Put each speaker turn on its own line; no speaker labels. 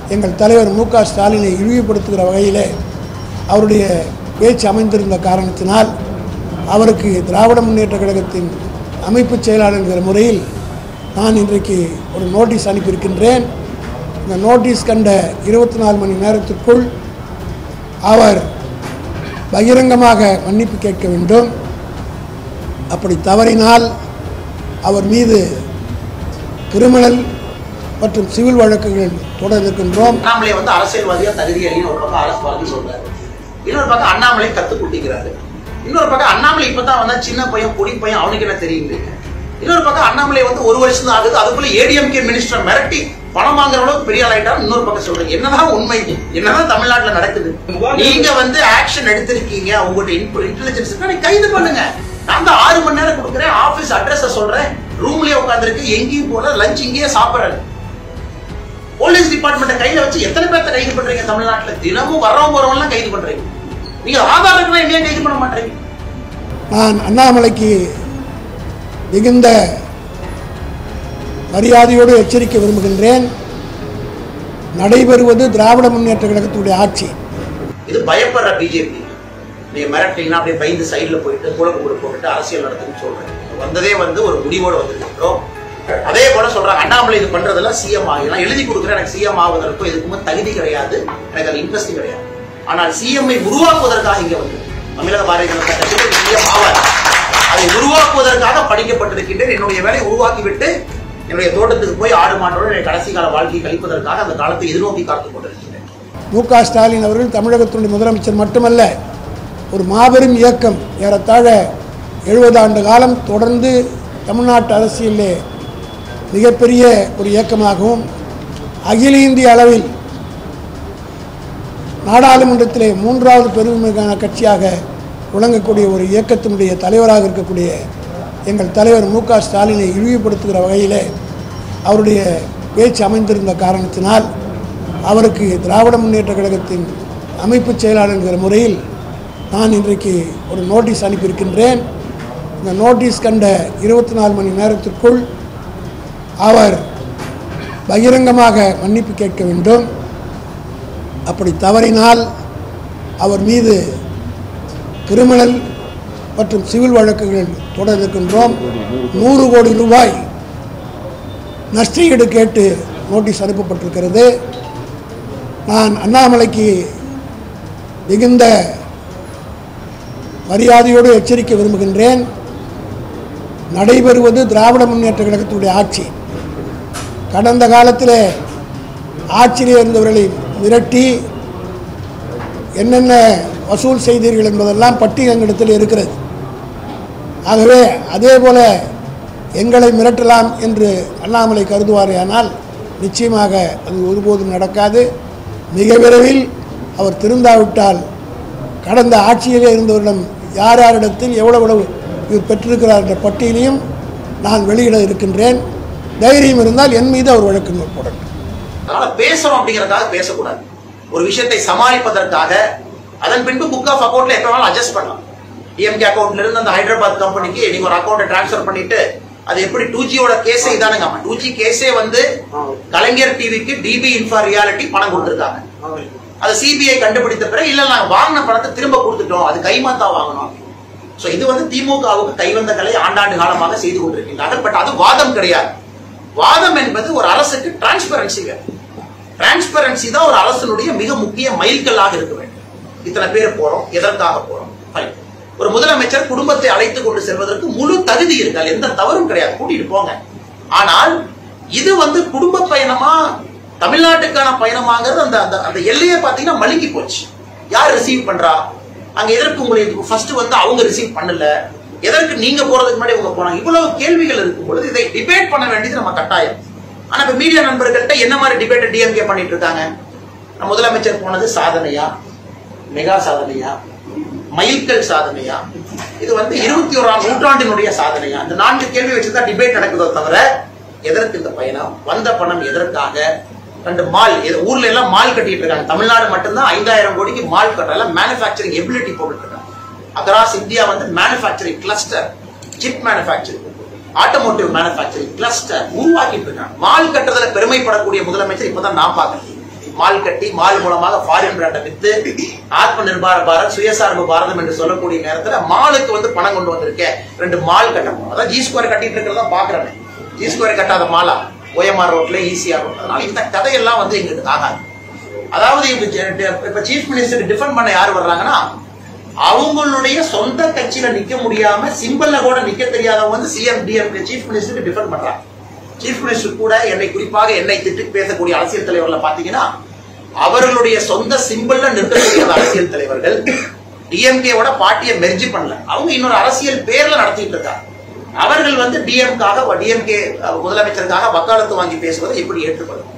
எங்கள் தலைவர் மு க ஸ்டாலினை இழிவுபடுத்துகிற வகையிலே அவருடைய பேச்சு அமைந்திருந்த காரணத்தினால் அவருக்கு திராவிட முன்னேற்ற கழகத்தின் அமைப்பு செயலாளர் என்கிற முறையில் நான் இன்றைக்கு ஒரு நோட்டீஸ் அனுப்பியிருக்கின்றேன் இந்த நோட்டீஸ் கண்ட இருபத்தி நாலு மணி நேரத்திற்குள் அவர் பகிரங்கமாக மன்னிப்பு கேட்க வேண்டும் அப்படி தவறினால் அவர் மீது கிரிமினல் மற்றும் சிவில் வழக்குகள் தொடர இருக்கின்றோம்
அண்ணாமலை வந்து அரசியல்வாதியா தகுதி அறியும் ஒரு பக்கம் அரசுவாதி சொல்றாரு இன்னொரு பக்கம் அண்ணாமலை கத்து குட்டிக்கிறாரு இன்னொரு பக்கம் அண்ணாமலை இப்பதான் வந்தா சின்ன பையன் பொடி பையன் அவனுக்கு என்ன தெரியுங்க இன்னொரு பக்கம் அண்ணாமலை வந்து ஒரு வருஷம் தான் ஆகுது அதுக்குள்ள ஏடிஎம்கே மினிஸ்டர் மிரட்டி பணம் வாங்குற அளவுக்கு பெரிய ஆள் ஆயிட்டாரு இன்னொரு பக்கம் சொல்றீங்க என்னதான் உண்மை என்னதான் தமிழ்நாட்டுல நடக்குது நீங்க வந்து ஆக்ஷன் எடுத்திருக்கீங்க உங்கள்கிட்ட இன்டெலிஜென்ஸ் இருக்கா நீங்க கைது பண்ணுங்க நான் தான் ஆறு மணி நேரம் கொடுக்குறேன் ஆபீஸ் அட்ரஸ் சொல்றேன் ரூம்லயே உட்காந்துருக்கு எங்கேயும் போல லஞ்ச் இங்கேயே சாப்பிடுறேன் போலீஸ் டிபார்ட்மெண்ட்டை கையில வச்சு எத்தனை பேர்த்த கைது பண்றீங்க தமிழ்நாட்டுல தினமும் வரவங்க வரவங்க கைது பண்றீங்க நீங்க ஆதார் இருக்கிற ஏன் கைது பண்ண மாட்டீங்க
நான் அண்ணாமலைக்கு மிகுந்த மரியாதையோடு எச்சரிக்க விரும்புகின்றேன் நடைபெறுவது திராவிட முன்னேற்ற கழகத்துடைய ஆட்சி
இது பயப்படுற பிஜேபி நீங்க மிரட்டிங்கன்னா அப்படியே பயந்து சைடுல போயிட்டு குழப்பம் கூட போட்டுட்டு அரசியல் நடத்துன்னு சொல்றேன் வந்ததே வந்து ஒரு முடிவோட வந்திருக்கிறோம் அதே போல சொல்றாங்க அண்ணாமலை இது பண்றதெல்லாம் சிஎம் ஆகலாம் எழுதி கொடுக்குறேன் எனக்கு சிஎம் ஆவதற்கும் இதுக்குமே தகுதி கிடையாது எனக்கு அது இன்ட்ரெஸ்ட் கிடையாது ஆனால் சிஎம்ஐ உருவாக்குவதற்காக இங்க வந்து தமிழக பாரதிய ஜனதா கட்சியில் சிஎம் ஆவார் அதை உருவாக்குவதற்காக படிக்கப்பட்டிருக்கின்றேன் என்னுடைய வேலையை உருவாக்கிவிட்டு என்னுடைய தோட்டத்துக்கு போய் ஆடு மாட்டோடு என்னுடைய கடைசி கால வாழ்க்கையை கழிப்பதற்காக அந்த காலத்தை எதிர்நோக்கி காத்துக் கொண்டிருக்கிறேன்
மு க ஸ்டாலின் அவர்கள் தமிழகத்தினுடைய முதலமைச்சர் மட்டுமல்ல ஒரு மாபெரும் இயக்கம் ஏறத்தாழ எழுபது ஆண்டு காலம் தொடர்ந்து தமிழ்நாட்டு அரசியலிலே மிகப்பெரிய ஒரு இயக்கமாகவும் அகில இந்திய அளவில் நாடாளுமன்றத்திலே மூன்றாவது பெருமைக்கான கட்சியாக விளங்கக்கூடிய ஒரு இயக்கத்தினுடைய தலைவராக இருக்கக்கூடிய எங்கள் தலைவர் மு க ஸ்டாலினை இழிவுபடுத்துகிற வகையிலே அவருடைய பேச்சு அமைந்திருந்த காரணத்தினால் அவருக்கு திராவிட முன்னேற்ற கழகத்தின் அமைப்பு செயலாளர் என்கிற முறையில் நான் இன்றைக்கு ஒரு நோட்டீஸ் அனுப்பியிருக்கின்றேன் இந்த நோட்டீஸ் கண்ட இருபத்தி நாலு மணி நேரத்திற்குள் அவர் பகிரங்கமாக மன்னிப்பு கேட்க வேண்டும் அப்படி தவறினால் அவர் மீது கிரிமினல் மற்றும் சிவில் வழக்குகள் தொடர இருக்கின்றோம் நூறு கோடி ரூபாய் நஷ்டஈடு கேட்டு நோட்டீஸ் அனுப்பப்பட்டிருக்கிறது நான் அண்ணாமலைக்கு மிகுந்த மரியாதையோடு எச்சரிக்க விரும்புகின்றேன் நடைபெறுவது திராவிட முன்னேற்ற கழகத்துடைய ஆட்சி கடந்த காலத்தில் ஆட்சியில் இருந்தவர்களை மிரட்டி என்னென்ன வசூல் செய்தீர்கள் என்பதெல்லாம் பட்டியல் எங்களிடத்தில் இருக்கிறது ஆகவே அதே போல எங்களை மிரட்டலாம் என்று அண்ணாமலை கருதுவாரேயானால் நிச்சயமாக அது ஒருபோதும் நடக்காது மிக விரைவில் அவர் திருந்தாவிட்டால் கடந்த ஆட்சியிலே இருந்தவரிடம் யார் யாரிடத்தில் எவ்வளவு எவ்வளவு இவர் பெற்றிருக்கிறார் என்ற பட்டியலையும் நான் வெளியிட இருக்கின்றேன் தைரியம் இருந்தால் என் மீது அவர் வழக்கு போடட்டும்
அதனால பேசணும் அப்படிங்கறதுக்காக பேசக்கூடாது ஒரு விஷயத்தை சமாளிப்பதற்காக அதன் பின்பு புக் ஆஃப் அக்கௌண்ட்ல எப்ப வேணாலும் அட்ஜஸ்ட் பண்ணலாம் டிஎம்கே அக்கௌண்ட்ல இருந்து அந்த ஹைதராபாத் கம்பெனிக்கு நீங்க ஒரு அக்கௌண்ட்டை ட்ரான்ஸ்ஃபர் பண்ணிட்டு அது எப்படி டூ ஜியோட கேஸே இதானுங்க டூ ஜி கேஸே வந்து கலைஞர் டிவிக்கு டிபி இன்ஃபா ரியாலிட்டி பணம் கொடுத்திருக்காங்க அது சிபிஐ கண்டுபிடித்த பிறகு இல்ல நாங்க வாங்கின பணத்தை திரும்ப கொடுத்துட்டோம் அது கைமாத்தா வாங்கணும் சோ இது வந்து திமுகவுக்கு கைவந்த கலை ஆண்டாண்டு காலமாக செய்து கொண்டிருக்கின்றார்கள் பட் அது வாதம் கிடையாது வாதம் என்பது ஒரு அரசுக்கு டிரான்ஸ்பரன்சி வேணும் டிரான்ஸ்பரன்சி தான் ஒரு அரசனுடைய மிக முக்கிய மைல்கல்லாக இருக்க வேண்டும் இத்தனை பேர் போறோம் எதற்காக போறோம் Fine. ஒரு முதலமைச்சர் குடும்பத்தை அழைத்து கொண்டு செல்வதற்கு முழு தகுதி இருக்கு அதுல எந்த தவறும் கிடையாது கூட்டிட்டு போங்க ஆனால் இது வந்து குடும்ப பயணமா தமிழ்நாட்டுக்கான பயணமாங்கிறது அந்த அந்த அந்த எல்லையை பார்த்தீங்கன்னா மழுங்கி போச்சு யார் ரிசீவ் பண்றா அங்க எதற்கு உங்களுக்கு ஃபர்ஸ்ட் வந்து அவங்க ரிசீவ் பண்ணல எதற்கு நீங்க போறதுக்கு முன்னாடி உங்க போனாங்க இவ்வளவு கேள்விகள் இருக்கும் பொழுது இதை டிபேட் பண்ண வேண்டியது நம்ம கட்டாயம் ஆனா இப்ப மீடியா நண்பர்கள்ட்ட என்ன மாதிரி டிபேட் டிஎம்கே பண்ணிட்டு இருக்காங்க நம்ம முதலமைச்சர் போனது சாதனையா மெகா சாதனையா மைல்கல் சாதனையா இது வந்து இருபத்தி ஓராம் நூற்றாண்டினுடைய சாதனையா இந்த நான்கு கேள்வி வச்சுதான் டிபேட் நடக்குதோ தவிர எதற்கு இந்த பயணம் வந்த பணம் எதற்காக ரெண்டு மால் இது- ஊர்ல எல்லாம் மால் கட்டிட்டு இருக்காங்க தமிழ்நாடு மட்டும்தான் ஐந்தாயிரம் கோடிக்கு மால் கட்டுறாங்க மேனுஃபேக்சரிங் எபிலிட்டி போட்டுட்டு இருக்காங்க அக்ராஸ் இந்தியா வந்து manufacturing cluster chip manufacturing automotive manufacturing cluster உருவாக்கிட்டு இருக்காங்க மால் கட்டுறதுல பெருமைப்படக்கூடிய முதலமைச்சர் இப்பதான் நான் பார்க்கறேன் மால் கட்டி மால் மூலமாக ஃபாரின் பிராண்டை வித்து ஆத்ம நிர்பார பாரத் சுயசார்பு பாரதம் என்று சொல்லக்கூடிய நேரத்துல மாலுக்கு வந்து பணம் கொண்டு வந்திருக்கேன் ரெண்டு மால் கட்டணும் அதான் ஜி ஸ்கொயர் கட்டிட்டு இருக்கிறதா பாக்குறேன் ஜி ஸ்கொயர் கட்டாத மாலா ஓஎம்ஆர் ரோட்ல ஈஸியா ரோட்ல அதனால இந்த கதையெல்லாம் வந்து எங்களுக்கு ஆகாது அதாவது இப்ப ஜெ- இப்ப சீஃப் மினிஸ்டர் டிஃபெண்ட் பண்ண யார் வர்றாங்கன்னா அவங்களுடைய சொந்த கட்சியில நிக்க முடியாம சிம்பிள்ல கூட நிக்க தெரியாதவங்க வந்து CM DM chief minister defend பண்றாங்க சீஃப் மினிஸ்டர் கூட என்னை குறிப்பாக என்னை திட்டு பேசக்கூடிய அரசியல் தலைவர்ல பாத்தீங்கன்னா அவர்களுடைய சொந்த சிம்பிள்ல நிற்கக்கூடிய அந்த அரசியல் தலைவர்கள் டிஎம்கேவோட பார்ட்டியை மெர்ஜி பண்ணல அவங்க இன்னொரு அரசியல் பேர்ல நடத்திட்டு இருக்காங்க அவர்கள் வந்து டிஎம்காக டிஎம்கே முதலமைச்சருக்காக வக்காலத்து வாங்கி பேசுவதை எப்படி ஏற்றுக்கொள்ளும்